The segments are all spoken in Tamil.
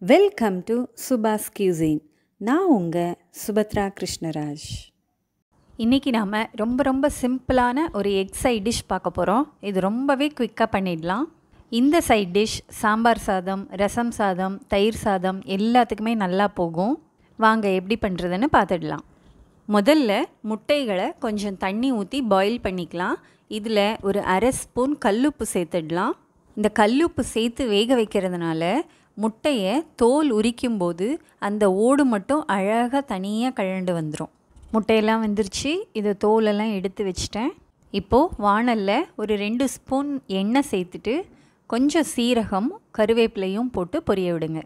வெல்கம் டு சுபாஸ் கியூசின் நான் உங்கள் சுபத்ரா கிருஷ்ணராஜ் இன்றைக்கி நாம் ரொம்ப ரொம்ப சிம்பிளான ஒரு எக் சைட் டிஷ் பார்க்க போகிறோம் இது ரொம்பவே குயிக்காக பண்ணிடலாம் இந்த சைட் டிஷ் சாம்பார் சாதம் ரசம் சாதம் தயிர் சாதம் எல்லாத்துக்குமே நல்லா போகும் வாங்க எப்படி பண்ணுறதுன்னு பார்த்துடலாம் முதல்ல முட்டைகளை கொஞ்சம் தண்ணி ஊற்றி பாயில் பண்ணிக்கலாம் இதில் ஒரு அரை ஸ்பூன் கல்லுப்பு சேர்த்துடலாம் இந்த கல்லுப்பு சேர்த்து வேக வைக்கிறதுனால முட்டையை தோல் உரிக்கும் போது அந்த ஓடு மட்டும் அழகாக தனியாக கழண்டு வந்துடும் முட்டையெல்லாம் வந்துருச்சு இதை தோலெல்லாம் எடுத்து வச்சிட்டேன் இப்போது வானலில் ஒரு ரெண்டு ஸ்பூன் எண்ணெய் சேர்த்துட்டு கொஞ்சம் சீரகம் கருவேப்பிலையும் போட்டு பொரிய விடுங்க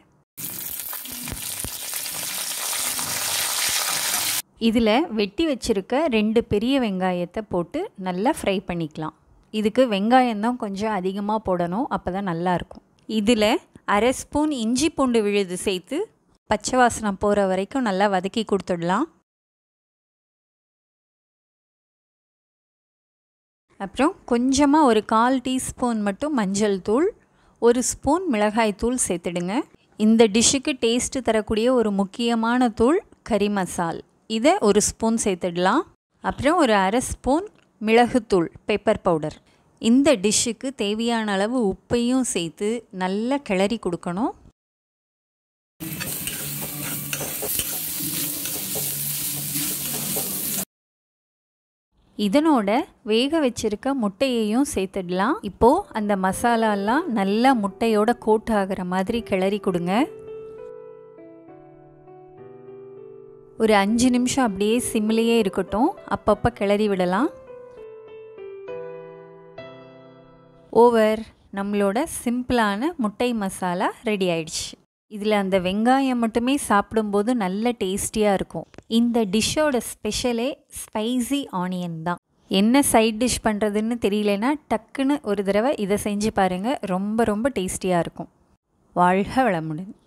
இதில் வெட்டி வச்சுருக்க ரெண்டு பெரிய வெங்காயத்தை போட்டு நல்லா ஃப்ரை பண்ணிக்கலாம் இதுக்கு வெங்காயம் தான் கொஞ்சம் அதிகமாக போடணும் அப்போ தான் நல்லாயிருக்கும் இதில் அரை ஸ்பூன் இஞ்சி பூண்டு விழுது சேர்த்து பச்சை வாசனை போகிற வரைக்கும் நல்லா வதக்கி கொடுத்துடலாம் அப்புறம் கொஞ்சமாக ஒரு கால் டீஸ்பூன் மட்டும் மஞ்சள் தூள் ஒரு ஸ்பூன் மிளகாய் தூள் சேர்த்துடுங்க இந்த டிஷ்ஷுக்கு டேஸ்ட்டு தரக்கூடிய ஒரு முக்கியமான தூள் கறி மசால் இதை ஒரு ஸ்பூன் சேர்த்துடலாம் அப்புறம் ஒரு அரை ஸ்பூன் மிளகுத்தூள் பெப்பர் பவுடர் இந்த டிஷ்ஷுக்கு தேவையான அளவு உப்பையும் சேர்த்து நல்லா கிளறி கொடுக்கணும் இதனோட வேக வச்சிருக்க முட்டையையும் சேர்த்துடலாம் இப்போது அந்த மசாலாலாம் நல்லா முட்டையோட கோட் ஆகிற மாதிரி கிளறி கொடுங்க ஒரு அஞ்சு நிமிஷம் அப்படியே சிம்லேயே இருக்கட்டும் அப்பப்போ கிளறி விடலாம் ஓவர் நம்மளோட சிம்பிளான முட்டை மசாலா ரெடி ஆயிடுச்சு இதில் அந்த வெங்காயம் மட்டுமே சாப்பிடும்போது நல்ல டேஸ்டியாக இருக்கும் இந்த டிஷ்ஷோட ஸ்பெஷலே ஸ்பைசி ஆனியன் தான் என்ன சைட் டிஷ் பண்ணுறதுன்னு தெரியலனா டக்குன்னு ஒரு தடவை இதை செஞ்சு பாருங்கள் ரொம்ப ரொம்ப டேஸ்டியாக இருக்கும் வாழ்க வளமுடன்